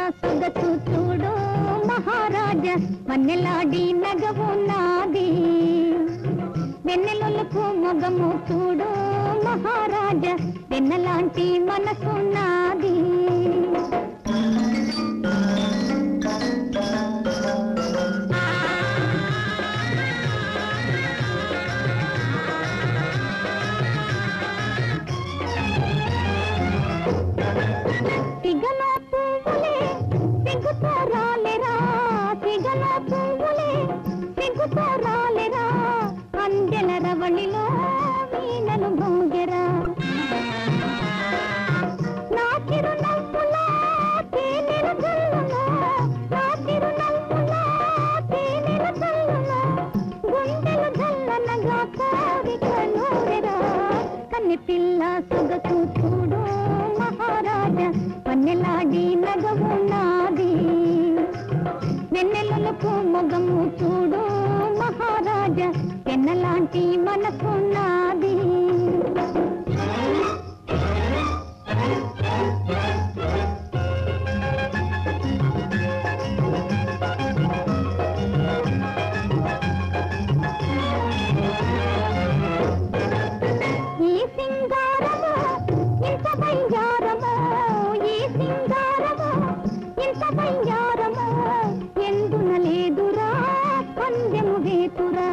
సొగసు చూడు మహారాజా మన్నెలాడి నగవు నాది వెన్నెలొలకు మొగము చూడు మహారాజా వెన్నలాంటి మనసు నాది సిగలో పువ్వులే సిగ్గుతో రాలేరా సిగలో పువ్వులే సిగ్గుతో రాలేరా అందెల రవళిలో వీణలు మోగెరా నా చిరునవ్వులో తేనెల జల్లులో నా చిరునవ్వులో తేనెల జల్లులో గుండెలు జల్లనగా కోరిక నూరెరా కన్నె పిల్ల సొగసు చూడు మహారాజా పన్నెలాడి నగవు నాది వెన్నెలలకు మొగము చూడు మహారాజా వెన్నలాంటి మనసు నాది ఈ సింగారము ఇంత బంగారము ఈ సింగారము ఇంత బంగారము ఎందున లేదురా పందెము వేతురా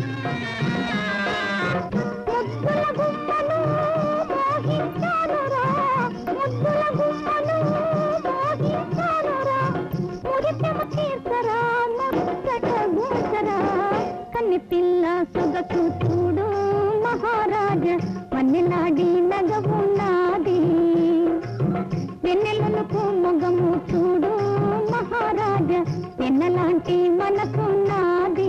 ముద్దుల గుమ్మను మోహించానురా ముద్దుల గుమ్మను మోహించానురా మురిపెము తీర్చరా ముచ్చట గూచరా కన్ని పిల్ల సొగసు చూడు మహారాజా మన్నెలాడి నగవు నాది వెన్నెలకు మొగము చూడు మహారాజా వెన్నలాంటి మనసు నాది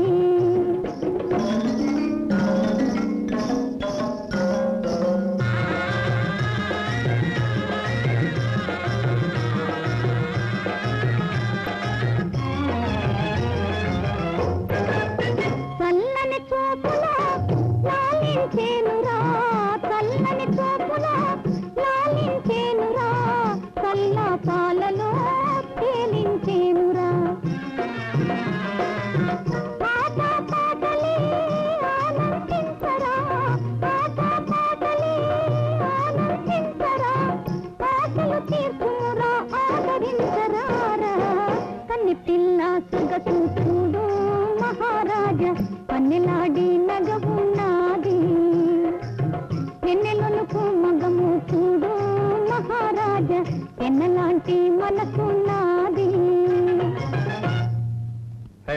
చల్లని చూపుల లాలించేనురా చల్లని చూపుల లాలించేనురా చల్ల పాలలో తేలించేనురా పాట పాటలే ఆనందించరా పాట పాటలే ఆనందించరా ఆశలు తీర్చురా ఆదరించరారా కన్ని పిల్ల సొగసు చూడు మహారాజా పన్నెలాడి నగవు నాది వెన్నెలొలకు మగము చూడు మహారాజా ఎన్నలాంటి మనసు నాది